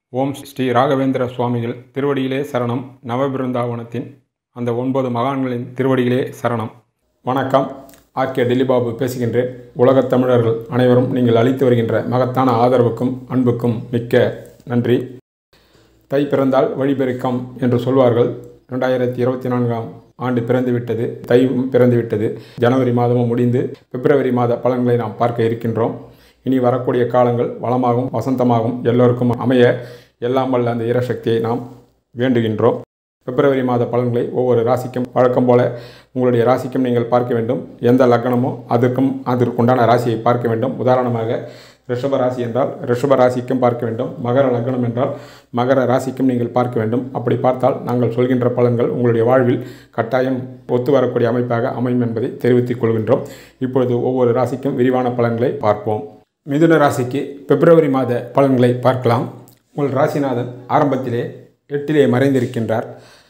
ஓம் ஸ்ரீ ராகவேந்திர சுவாமிகள் திருவடியிலே சரணம் நவபிருந்தாவனத்தின் அந்த ஒன்பது மகான்களின் திருவடியிலே சரணம் வணக்கம் ஆர்கே டெல்லிபாபு பேசுகின்றேன் உலகத் தமிழர்கள் அனைவரும் நீங்கள் அளித்து வருகின்ற மகத்தான ஆதரவுக்கும் அன்புக்கும் மிக்க நன்றி தை பிறந்தால் வழிபெருக்கம் என்று சொல்வார்கள் ரெண்டாயிரத்தி இருபத்தி நான்காம் ஆண்டு பிறந்துவிட்டது தை பிறந்துவிட்டது ஜனவரி மாதமும் முடிந்து பிப்ரவரி மாத பலன்களை நாம் பார்க்க இருக்கின்றோம் இனி வரக்கூடிய காலங்கள் வளமாகவும் வசந்தமாகவும் எல்லோருக்கும் அமைய எல்லாம் வல்ல அந்த இறசக்தியை நாம் வேண்டுகின்றோம் பிப்ரவரி மாத பலன்களை ஒவ்வொரு ராசிக்கும் வழக்கம் போல உங்களுடைய ராசிக்கும் நீங்கள் பார்க்க வேண்டும் எந்த லக்னமோ அதற்கும் அதற்குண்டான ராசியை பார்க்க வேண்டும் உதாரணமாக ரிஷப ராசி என்றால் ரிஷப ராசிக்கும் பார்க்க வேண்டும் மகர லக்னம் என்றால் மகர ராசிக்கும் நீங்கள் பார்க்க வேண்டும் அப்படி பார்த்தால் நாங்கள் சொல்கின்ற பலன்கள் உங்களுடைய வாழ்வில் கட்டாயம் ஒத்து வரக்கூடிய அமைப்பாக அமையும் என்பதை தெரிவித்துக் கொள்கின்றோம் இப்பொழுது ஒவ்வொரு ராசிக்கும் விரிவான பலன்களை பார்ப்போம் மிதுன ராசிக்கு பிப்ரவரி மாத பலன்களை பார்க்கலாம் உங்கள் ராசிநாதன் ஆரம்பத்திலே எட்டிலே மறைந்திருக்கின்றார்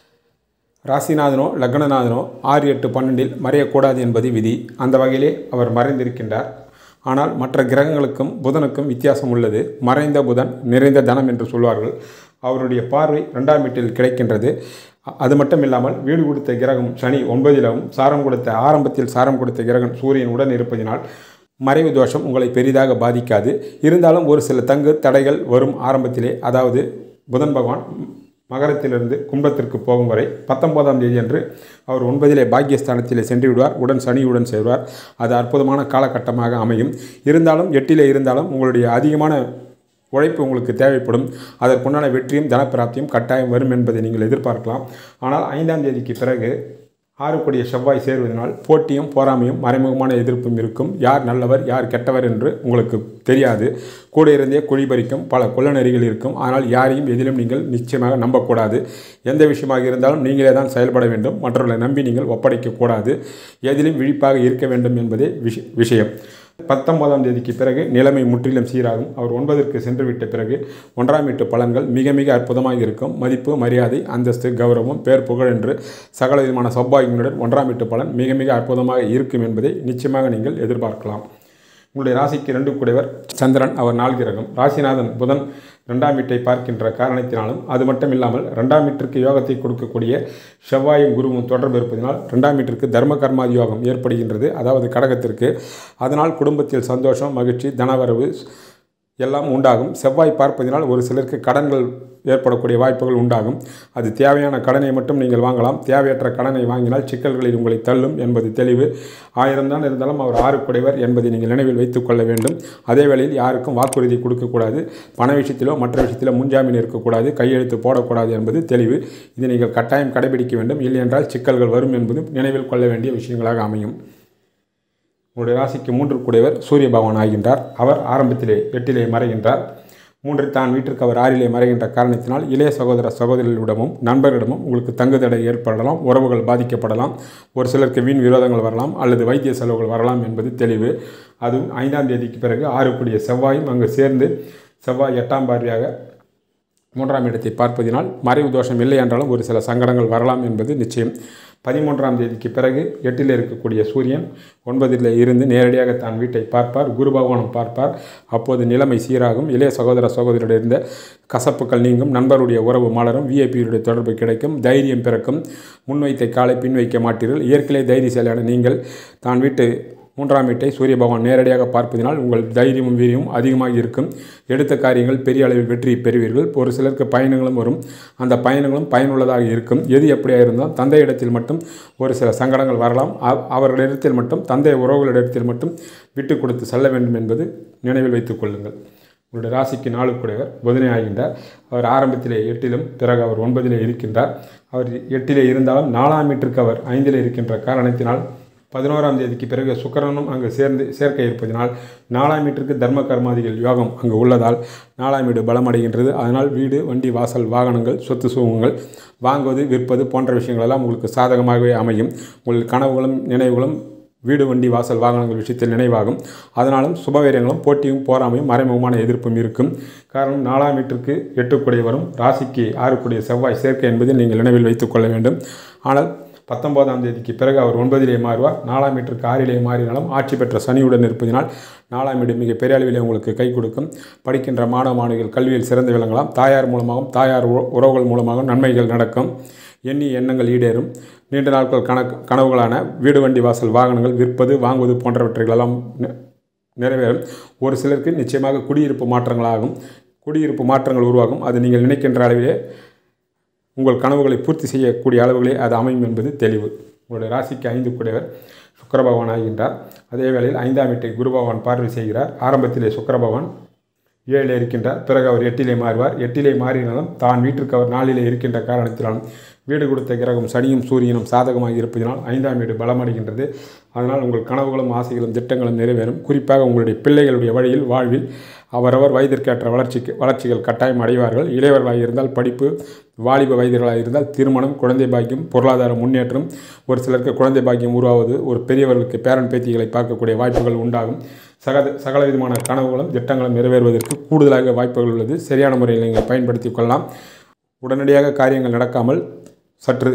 ராசிநாதனோ லக்னநாதனோ ஆறு எட்டு பன்னெண்டில் மறையக்கூடாது என்பது விதி அந்த வகையிலே அவர் மறைந்திருக்கின்றார் ஆனால் மற்ற கிரகங்களுக்கும் புதனுக்கும் வித்தியாசம் உள்ளது மறைந்த புதன் நிறைந்த தனம் என்று சொல்வார்கள் அவருடைய பார்வை ரெண்டாம் வீட்டில் கிடைக்கின்றது அது மட்டும் இல்லாமல் வீடு கொடுத்த கிரகம் சனி ஒன்பதிலும் சாரம் கொடுத்த ஆரம்பத்தில் சாரம் கொடுத்த கிரகம் சூரியன் உடன் இருப்பதினால் மறைவு தோஷம் உங்களை பெரிதாக பாதிக்காது இருந்தாலும் ஒரு சில தங்கு தடைகள் வரும் ஆரம்பத்திலே அதாவது புதன் பகவான் மகரத்திலிருந்து கும்பத்திற்கு போகும் வரை பத்தொன்பதாம் தேதி அன்று அவர் ஒன்பதிலே பாக்கியஸ்தானத்திலே சென்று விடுவார் உடன் சனியுடன் சேர்வார் அது அற்புதமான காலகட்டமாக அமையும் இருந்தாலும் எட்டிலே இருந்தாலும் உங்களுடைய அதிகமான உழைப்பு உங்களுக்கு தேவைப்படும் அதற்குண்டான வெற்றியும் தனப்பிராப்தியும் கட்டாயம் வரும் என்பதை நீங்கள் எதிர்பார்க்கலாம் ஆனால் ஐந்தாம் தேதிக்கு பிறகு ஆறுக்கூடிய செவ்வாய் சேர்வதனால் போட்டியும் போராமையும் மறைமுகமான எதிர்ப்பும் இருக்கும் யார் நல்லவர் யார் கெட்டவர் என்று உங்களுக்கு தெரியாது கூட இருந்தே குழிபறிக்கும் பல கொள்ளநெறிகள் இருக்கும் ஆனால் யாரையும் எதிலும் நீங்கள் நிச்சயமாக நம்பக்கூடாது எந்த விஷயமாக இருந்தாலும் நீங்களே தான் செயல்பட வேண்டும் மற்றவர்களை நம்பி நீங்கள் ஒப்படைக்கக்கூடாது எதிலும் விழிப்பாக இருக்க வேண்டும் என்பதே விஷ விஷயம் பத்தொன்பதாம் தேதிக்கு பிறகு நிலைமை முற்றிலும் சீராகும் அவர் ஒன்பதற்கு சென்றுவிட்ட பிறகு ஒன்றாம் வீட்டு பலன்கள் மிக மிக அற்புதமாக இருக்கும் மதிப்பு மரியாதை அந்தஸ்து கௌரவம் பேர் புகழ் என்று சகல விதமான சௌபாகியங்களுடன் ஒன்றாம் வீட்டு பலன் மிக மிக அற்புதமாக இருக்கும் என்பதை நிச்சயமாக நீங்கள் எதிர்பார்க்கலாம் உங்களுடைய ராசிக்கு ரெண்டு கூடையவர் சந்திரன் அவர் நாள் கிரகம் ராசிநாதன் புதன் ரெண்டாம் வீட்டை பார்க்கின்ற காரணத்தினாலும் அது மட்டும் இல்லாமல் ரெண்டாம் வீட்டிற்கு யோகத்தை கொடுக்கக்கூடிய செவ்வாயும் குருவும் தொடர்பு இருப்பதனால் ரெண்டாம் வீட்டிற்கு தர்ம கர்மாதி யோகம் ஏற்படுகின்றது அதாவது கடகத்திற்கு அதனால் குடும்பத்தில் சந்தோஷம் மகிழ்ச்சி தனவரவு எல்லாம் உண்டாகும் செவ்வாய் பார்ப்பதினால் ஒரு சிலருக்கு கடன்கள் ஏற்படக்கூடிய வாய்ப்புகள் உண்டாகும் அது தேவையான கடனை மட்டும் நீங்கள் வாங்கலாம் தேவையற்ற கடனை வாங்கினால் சிக்கல்களில் உங்களை தள்ளும் என்பது தெளிவு ஆயிரம் தான் இருந்தாலும் அவர் ஆறு குடைவர் என்பதை நீங்கள் நினைவில் வைத்துக் கொள்ள வேண்டும் அதே வேளையில் யாருக்கும் வாக்குறுதி கொடுக்கக்கூடாது பண விஷயத்திலோ மற்ற விஷயத்திலோ முன்ஜாமீன் இருக்கக்கூடாது கையெழுத்து போடக்கூடாது என்பது தெளிவு இதை நீங்கள் கட்டாயம் கடைபிடிக்க வேண்டும் இல்லையென்றால் சிக்கல்கள் வரும் என்பதும் நினைவில் கொள்ள வேண்டிய விஷயங்களாக அமையும் உங்களுடைய ராசிக்கு மூன்று கூடையவர் சூரிய பகவான் ஆகின்றார் அவர் ஆரம்பத்திலே எட்டிலே மறைகின்றார் மூன்றில் தான் வீட்டிற்கு அவர் ஆறிலே மறைகின்ற காரணத்தினால் இளைய சகோதர சகோதரிகளிடமும் நண்பர்களிடமும் உங்களுக்கு தங்குதடை ஏற்படலாம் உறவுகள் பாதிக்கப்படலாம் ஒரு சிலருக்கு வீண் விரோதங்கள் வரலாம் அல்லது வைத்திய செலவுகள் வரலாம் என்பது தெளிவு அதுவும் ஐந்தாம் தேதிக்கு பிறகு ஆறுக்கூடிய செவ்வாயும் அங்கு சேர்ந்து செவ்வாய் எட்டாம் பார்வையாக மூன்றாம் இடத்தை பார்ப்பதினால் மறைவு தோஷம் இல்லை என்றாலும் ஒரு சில சங்கடங்கள் வரலாம் என்பது நிச்சயம் பதிமூன்றாம் தேதிக்கு பிறகு எட்டில் இருக்கக்கூடிய சூரியன் ஒன்பதில் இருந்து நேரடியாக தான் வீட்டை பார்ப்பார் குரு பகவானும் பார்ப்பார் அப்போது நிலைமை சீராகும் இளைய சகோதர சகோதரியுடைய இருந்த கசப்புகள் நீங்கும் நண்பருடைய உறவு மலரும் விஐபியுடைய தொடர்பு கிடைக்கும் தைரியம் பிறக்கும் முன்வைத்த காலை பின் வைக்க மாட்டீர்கள் இயற்கையிலே தைரியசாலியான நீங்கள் தான் வீட்டு மூன்றாம் வீட்டை சூரிய பகவான் நேரடியாக பார்ப்பதினால் உங்கள் தைரியமும் வீரியமும் அதிகமாக இருக்கும் எடுத்த காரியங்கள் பெரிய அளவில் வெற்றி பெறுவீர்கள் ஒரு சிலருக்கு பயணங்களும் வரும் அந்த பயணங்களும் பயனுள்ளதாக இருக்கும் எது எப்படியாக இருந்தால் தந்தை இடத்தில் மட்டும் ஒரு சில சங்கடங்கள் வரலாம் அவர்களிடத்தில் மட்டும் தந்தை உறவுகளிடத்தில் மட்டும் விட்டு கொடுத்து செல்ல வேண்டும் என்பது நினைவில் வைத்துக் கொள்ளுங்கள் உங்களுடைய ராசிக்கு நாலு கூடையவர் புதனை ஆகின்றார் அவர் ஆரம்பத்திலே எட்டிலும் பிறகு அவர் ஒன்பதிலே இருக்கின்றார் அவர் எட்டிலே இருந்தாலும் நாலாம் மீட்டருக்கு அவர் ஐந்திலே இருக்கின்ற காரணத்தினால் பதினோராம் தேதிக்கு பிறகு சுக்கரனும் அங்கு சேர்ந்து சேர்க்க இருப்பதனால் நாலாம் வீட்டிற்கு தர்ம கர்மாதிகள் யோகம் அங்கு உள்ளதால் நாலாம் வீடு பலமடைகின்றது அதனால் வீடு வண்டி வாசல் வாகனங்கள் சொத்து சுகங்கள் வாங்குவது விற்பது போன்ற விஷயங்களெல்லாம் உங்களுக்கு சாதகமாகவே அமையும் உங்கள் கனவுகளும் நினைவுகளும் வீடு வண்டி வாசல் வாகனங்கள் விஷயத்தில் நினைவாகும் அதனாலும் சுபவீரியங்களும் போட்டியும் போராமையும் மறைமுகமான எதிர்ப்பும் இருக்கும் காரணம் நாலாம் வீட்டிற்கு எட்டுக்குடைய வரும் ராசிக்கு ஆறுக்குடைய செவ்வாய் சேர்க்கை என்பதை நீங்கள் நினைவில் வைத்துக் கொள்ள வேண்டும் ஆனால் பத்தொன்பதாம் தேதிக்கு பிறகு அவர் ஒன்பதிலே மாறுவார் நாலாம் வீட்டிற்கு ஆறிலே மாறினாலும் ஆட்சி பெற்ற சனியுடன் இருப்பதினால் நாலாம் வீடு மிக பெரிய அளவிலே உங்களுக்கு கை கொடுக்கும் படிக்கின்ற மாணவ மாணவிகள் கல்வியில் சிறந்து விளங்கலாம் தாயார் மூலமாகவும் தாயார் உற- உறவுகள் மூலமாகவும் நன்மைகள் நடக்கும் எண்ணி எண்ணங்கள் ஈடேறும் நீண்ட நாட்கள் கணக்கு கனவுகளான வீடு வண்டி வாசல் வாகனங்கள் விற்பது வாங்குவது போன்றவற்றைகளெல்லாம் நி- நிறைவேறும் ஒரு சிலருக்கு நிச்சயமாக குடியிருப்பு மாற்றங்களாகும் குடியிருப்பு மாற்றங்கள் உருவாகும் அது நீங்கள் நினைக்கின்ற அளவிலே உங்கள் கனவுகளை பூர்த்தி செய்யக்கூடிய அளவுகளே அது அமையும் என்பது தெளிவு உங்களுடைய ராசிக்கு ஐந்து கூடியவர் சுக்கிர பகவான் ஆகின்றார் அதே வேளையில் ஐந்தாம் வீட்டை குரு பகவான் பார்வை செய்கிறார் ஆரம்பத்திலே சுக்கிர பகவான் ஏழில் இருக்கின்றார் பிறகு அவர் எட்டிலே மாறுவார் எட்டிலே மாறினாலும் தான் வீட்டிற்கு அவர் நாளிலே இருக்கின்ற காரணத்தினாலும் வீடு கொடுத்த கிரகம் சனியும் சூரியனும் சாதகமாக இருப்பதனால் ஐந்தாம் வீடு பலமடைகின்றது அதனால் உங்கள் கனவுகளும் ஆசைகளும் திட்டங்களும் நிறைவேறும் குறிப்பாக உங்களுடைய பிள்ளைகளுடைய வழியில் வாழ்வில் அவரவர் வயதிற்கேற்ற வளர்ச்சிக்கு வளர்ச்சிகள் கட்டாயம் அடைவார்கள் இளையவர்களாக இருந்தால் படிப்பு வாலிப வயதிகளாக இருந்தால் திருமணம் குழந்தை பாக்கியம் பொருளாதார முன்னேற்றம் ஒரு சிலருக்கு குழந்தை பாக்கியம் உருவாவது ஒரு பெரியவர்களுக்கு பேரன் பேத்திகளை பார்க்கக்கூடிய வாய்ப்புகள் உண்டாகும் சகல சகல விதமான கனவுகளும் திட்டங்களும் நிறைவேறுவதற்கு கூடுதலாக வாய்ப்புகள் உள்ளது சரியான முறையில் நீங்கள் பயன்படுத்திக் கொள்ளலாம் உடனடியாக காரியங்கள் நடக்காமல் சற்று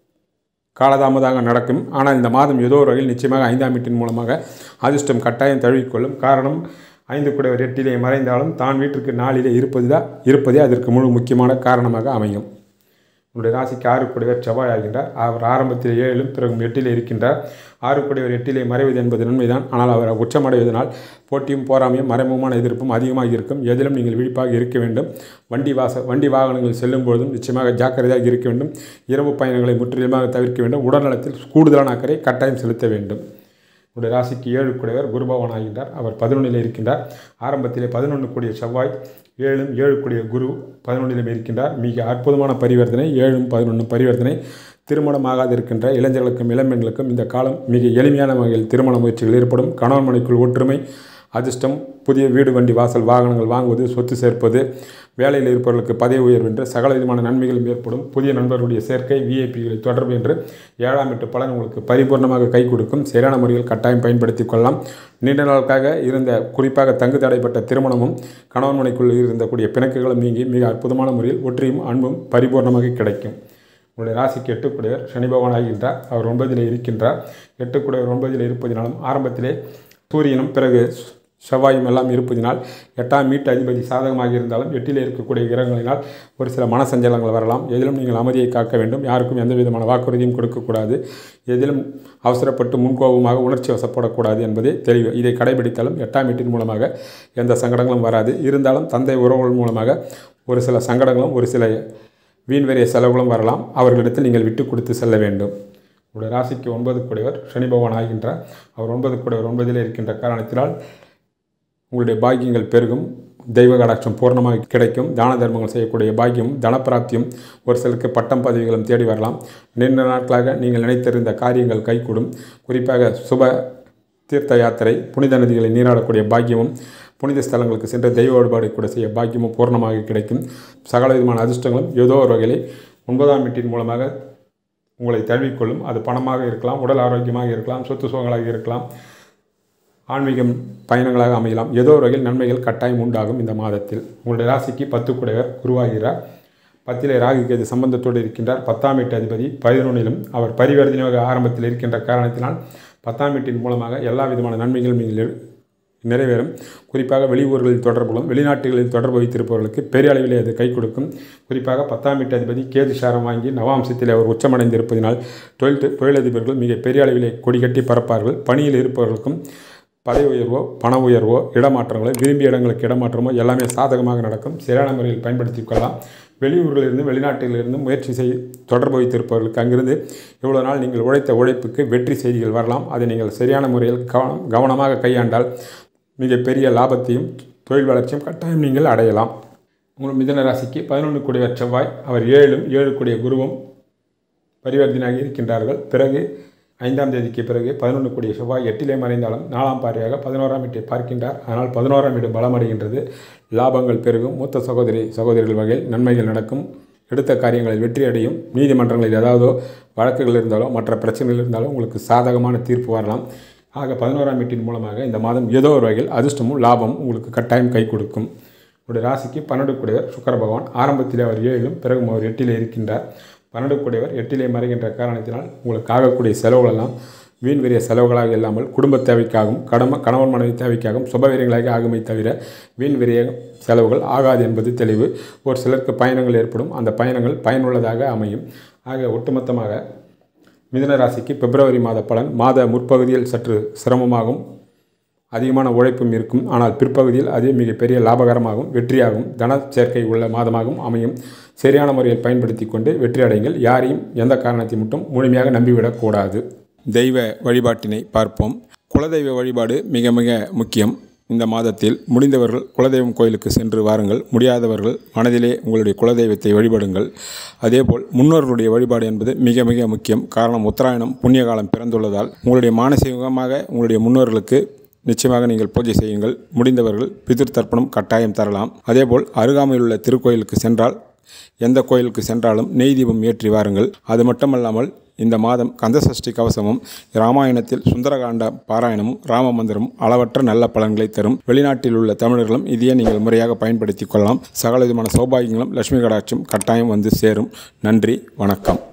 காலதாமதாக நடக்கும் ஆனால் இந்த மாதம் ஏதோ ஒரு வகையில் நிச்சயமாக ஐந்தாம் வீட்டின் மூலமாக அதிர்ஷ்டம் கட்டாயம் தழுவிக்கொள்ளும் காரணம் ஐந்து குடைவர் எட்டிலே மறைந்தாலும் தான் வீட்டிற்கு நாளிலே இருப்பதுதான் இருப்பதே அதற்கு முழு முக்கியமான காரணமாக அமையும் உங்களுடைய ராசிக்கு ஆறு குடைவர் செவ்வாய் ஆகின்றார் அவர் ஆரம்பத்தில் ஏழிலும் பிறகு எட்டிலே இருக்கின்றார் ஆறு குடைவர் எட்டிலே மறைவது என்பது நன்மைதான் ஆனால் அவர் உச்சமடைவதனால் போட்டியும் போராமையும் மறைமுகமான எதிர்ப்பும் அதிகமாக இருக்கும் எதிலும் நீங்கள் விழிப்பாக இருக்க வேண்டும் வண்டி வாச வண்டி வாகனங்கள் செல்லும் பொழுதும் நிச்சயமாக ஜாக்கிரதையாக இருக்க வேண்டும் இரவு பயணங்களை முற்றிலுமாக தவிர்க்க வேண்டும் உடல்நலத்தில் கூடுதலான அக்கறை கட்டாயம் செலுத்த வேண்டும் உடைய ராசிக்கு ஏழு கூடியவர் குருபவன் ஆகின்றார் அவர் பதினொன்றில் இருக்கின்றார் ஆரம்பத்திலே பதினொன்று கூடிய செவ்வாய் ஏழும் ஏழு கூடிய குரு பதினொன்றிலும் இருக்கின்றார் மிக அற்புதமான பரிவர்த்தனை ஏழும் பதினொன்று பரிவர்த்தனை திருமணமாகாது இருக்கின்ற இளைஞர்களுக்கும் இளம்பெண்களுக்கும் இந்த காலம் மிக எளிமையான வகையில் திருமண முயற்சிகள் ஏற்படும் கணவன் மனைக்குள் ஒற்றுமை அதிர்ஷ்டம் புதிய வீடு வண்டி வாசல் வாகனங்கள் வாங்குவது சொத்து சேர்ப்பது வேலையில் இருப்பவர்களுக்கு பதவி உயர்வு என்று சகல விதமான நன்மைகளும் ஏற்படும் புதிய நண்பர்களுடைய சேர்க்கை விஐபிகளை தொடர்பு என்று ஏழாம் எட்டு பலன் உங்களுக்கு பரிபூர்ணமாக கை கொடுக்கும் சரியான முறையில் கட்டாயம் பயன்படுத்திக் கொள்ளலாம் நீண்ட நாளுக்காக இருந்த குறிப்பாக தங்கு தடைப்பட்ட திருமணமும் கணவன் மனைக்குள் இருந்தக்கூடிய பிணக்குகளும் நீங்கி மிக அற்புதமான முறையில் ஒற்றியும் அன்பும் பரிபூர்ணமாக கிடைக்கும் உங்களுடைய ராசிக்கு எட்டுக்குடையவர் சனி பகவான் ஆகின்றார் அவர் ஒன்பதிலே இருக்கின்றார் எட்டுக்குடையவர் ஒன்பதில் இருப்பதினாலும் ஆரம்பத்திலே சூரியனும் பிறகு செவ்வாயும் எல்லாம் இருப்பதினால் எட்டாம் வீட்டு அதிபதி சாதகமாக இருந்தாலும் எட்டிலே இருக்கக்கூடிய கிரகங்களினால் ஒரு சில மனசஞ்சலங்கள் வரலாம் எதிலும் நீங்கள் அமைதியை காக்க வேண்டும் யாருக்கும் எந்த விதமான வாக்குறுதியும் கொடுக்கக்கூடாது எதிலும் அவசரப்பட்டு முன்கோபமாக உணர்ச்சி வசப்படக்கூடாது என்பதே தெளிவு இதை கடைபிடித்தாலும் எட்டாம் வீட்டின் மூலமாக எந்த சங்கடங்களும் வராது இருந்தாலும் தந்தை உறவுகள் மூலமாக ஒரு சில சங்கடங்களும் ஒரு சில வீண்வெறிய செலவுகளும் வரலாம் அவர்களிடத்தில் நீங்கள் விட்டு கொடுத்து செல்ல வேண்டும் உங்களுடைய ராசிக்கு ஒன்பது கூடியவர் சனி பகவான் ஆகின்றார் அவர் ஒன்பது கூடியவர் ஒன்பதிலே இருக்கின்ற காரணத்தினால் உங்களுடைய பாக்கியங்கள் பெருகும் தெய்வ கடாட்சம் பூர்ணமாக கிடைக்கும் தான தர்மங்கள் செய்யக்கூடிய பாக்கியம் தனப்பிராப்தியும் ஒரு சிலருக்கு பட்டம் பதவிகளும் தேடி வரலாம் நீண்ட நாட்களாக நீங்கள் நினைத்திருந்த காரியங்கள் கைகூடும் குறிப்பாக சுப தீர்த்த யாத்திரை புனித நதிகளை நீராடக்கூடிய பாக்கியமும் புனித ஸ்தலங்களுக்கு சென்று தெய்வ வழிபாடு கூட செய்ய பாக்கியமும் பூர்ணமாக கிடைக்கும் சகல விதமான அதிர்ஷ்டங்களும் ஏதோ ஒரு வகையில் ஒன்பதாம் வீட்டின் மூலமாக உங்களை தழுவிக்கொள்ளும் அது பணமாக இருக்கலாம் உடல் ஆரோக்கியமாக இருக்கலாம் சொத்து சுகங்களாக இருக்கலாம் ஆன்மீகம் பயணங்களாக அமையலாம் ஏதோ ஒரு வகையில் நன்மைகள் கட்டாயம் உண்டாகும் இந்த மாதத்தில் உங்களுடைய ராசிக்கு பத்து குடைவர் உருவாகிறார் பத்திலே ராகு கேது சம்பந்தத்தோடு இருக்கின்றார் பத்தாம் வீட்டு அதிபதி பதினொன்றிலும் அவர் பரிவர்த்தனையாக ஆரம்பத்தில் இருக்கின்ற காரணத்தினால் பத்தாம் வீட்டின் மூலமாக எல்லா விதமான நன்மைகளும் நீங்கள் நிறைவேறும் குறிப்பாக வெளியூர்களில் தொடர்புகளும் வெளிநாட்டுகளில் தொடர்பு வைத்திருப்பவர்களுக்கு பெரிய அளவிலே அது கை கொடுக்கும் குறிப்பாக பத்தாம் வீட்டு அதிபதி கேது சாரம் வாங்கி நவாம்சத்தில் அவர் உச்சமடைந்திருப்பதினால் தொழில் தொழிலதிபர்கள் மிக பெரிய அளவிலே கொடி கட்டி பறப்பார்கள் பணியில் இருப்பவர்களுக்கும் பதவி உயர்வோ பண உயர்வோ இடமாற்றங்களோ விரும்பிய இடங்களுக்கு இடமாற்றமோ எல்லாமே சாதகமாக நடக்கும் சரியான முறையில் பயன்படுத்திக் கொள்ளலாம் வெளியூர்களிலிருந்து வெளிநாட்டிலிருந்து முயற்சி செய் தொடர்பு வைத்திருப்பவர்களுக்கு அங்கிருந்து இவ்வளோ நாள் நீங்கள் உழைத்த உழைப்புக்கு வெற்றி செய்திகள் வரலாம் அதை நீங்கள் சரியான முறையில் கவனம் கவனமாக கையாண்டால் மிகப்பெரிய லாபத்தையும் தொழில் வளர்ச்சியும் கட்டாயம் நீங்கள் அடையலாம் உங்கள் மிதன ராசிக்கு பதினொன்று கூடிய செவ்வாய் அவர் ஏழும் ஏழு கூடிய குருவும் பரிவர்த்தனையாக இருக்கின்றார்கள் பிறகு ஐந்தாம் தேதிக்கு பிறகு பதினொன்று கூடிய செவ்வாய் எட்டிலே மறைந்தாலும் நாலாம் பார்வையாக பதினோராம் வீட்டை பார்க்கின்றார் அதனால் பதினோராம் வீடு பலமடைகின்றது லாபங்கள் பெருகும் மூத்த சகோதரி சகோதரிகள் வகையில் நன்மைகள் நடக்கும் எடுத்த காரியங்களில் வெற்றி அடையும் நீதிமன்றங்களில் ஏதாவதோ வழக்குகள் இருந்தாலோ மற்ற பிரச்சனைகள் இருந்தாலோ உங்களுக்கு சாதகமான தீர்ப்பு வரலாம் ஆக பதினோராம் வீட்டின் மூலமாக இந்த மாதம் ஏதோ ஒரு வகையில் அதிர்ஷ்டமும் லாபமும் உங்களுக்கு கட்டாயம் கை கொடுக்கும் உங்களுடைய ராசிக்கு பன்னெண்டு கூடியவர் சுக்கர பகவான் ஆரம்பத்தில் அவர் ஏழிலும் பிறகு அவர் எட்டிலே இருக்கின்றார் பன்னெண்டு கூடியவர் எட்டிலே மறைகின்ற காரணத்தினால் உங்களுக்கு ஆகக்கூடிய செலவுகளெல்லாம் வீண் விரிய செலவுகளாக இல்லாமல் குடும்ப தேவைக்காகவும் கடம கணவன் மனைவி தேவைக்காகவும் சுபவீரியங்களாக ஆகுமே தவிர வீண் விரிய செலவுகள் ஆகாது என்பது தெளிவு ஒரு சிலருக்கு பயணங்கள் ஏற்படும் அந்த பயணங்கள் பயனுள்ளதாக அமையும் ஆக ஒட்டுமொத்தமாக மிதுன ராசிக்கு பிப்ரவரி மாத பலன் மாத முற்பகுதியில் சற்று சிரமமாகும் அதிகமான உழைப்பும் இருக்கும் ஆனால் பிற்பகுதியில் அது மிகப்பெரிய லாபகரமாகவும் வெற்றியாகவும் தன சேர்க்கை உள்ள மாதமாகவும் அமையும் சரியான முறையில் பயன்படுத்தி கொண்டு வெற்றி அடையுங்கள் யாரையும் எந்த காரணத்தை மட்டும் முழுமையாக நம்பிவிடக்கூடாது தெய்வ வழிபாட்டினை பார்ப்போம் குலதெய்வ வழிபாடு மிக மிக முக்கியம் இந்த மாதத்தில் முடிந்தவர்கள் குலதெய்வம் கோயிலுக்கு சென்று வாருங்கள் முடியாதவர்கள் மனதிலே உங்களுடைய குலதெய்வத்தை வழிபடுங்கள் அதேபோல் முன்னோர்களுடைய வழிபாடு என்பது மிக மிக முக்கியம் காரணம் உத்தராயணம் புண்ணிய காலம் பிறந்துள்ளதால் உங்களுடைய மானசீகமாக உங்களுடைய முன்னோர்களுக்கு நிச்சயமாக நீங்கள் பூஜை செய்யுங்கள் முடிந்தவர்கள் பிதிர் தர்ப்பணம் கட்டாயம் தரலாம் அதேபோல் அருகாமையில் உள்ள திருக்கோயிலுக்கு சென்றால் எந்த கோயிலுக்கு சென்றாலும் நெய் தீபம் ஏற்றி வாருங்கள் அது மட்டுமல்லாமல் இந்த மாதம் கந்தசஷ்டி கவசமும் ராமாயணத்தில் சுந்தரகாண்ட பாராயணமும் ராம மந்திரமும் அளவற்ற நல்ல பலன்களை தரும் வெளிநாட்டில் உள்ள தமிழர்களும் இதையே நீங்கள் முறையாக பயன்படுத்திக் கொள்ளலாம் சகல விதமான சௌபாகியங்களும் லட்சுமி கடாட்சியும் கட்டாயம் வந்து சேரும் நன்றி வணக்கம்